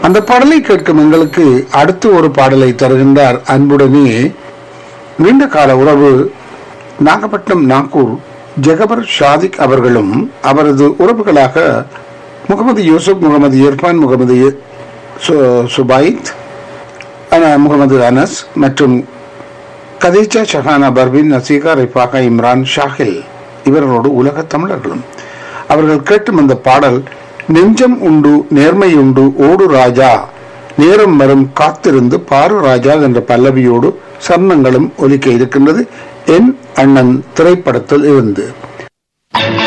அந்த பாடலை கேட்கும் எங்களுக்கு அடுத்து ஒரு பாடலை தருகின்றார் அன்புடனே நீண்ட கால உறவு நாகப்பட்டினம் நாகூர் ஜெகபர் ஷாதிக் அவர்களும் அவரது உறவுகளாக முகமது யூசுப் முகமது இர்ஃபான் முகமது சு- சுபைத் அன- முகமது அனஸ் மற்றும் கதீஜா ஷஹானா பர்வின் நசீகா ரிஃபாகா இம்ரான் ஷாஹில் இவர்களோடு உலகத் தமிழர்களும் அவர்கள் கேட்டும் அந்த பாடல் நெஞ்சம் உண்டு நேர்மை உண்டு ஓடு ராஜா நேரம் வரும் காத்திருந்து பாரு ராஜா என்ற பல்லவியோடு சர்ணங்களும் ஒலிக்க இருக்கின்றது என் அண்ணன் திரைப்படத்தில் இருந்து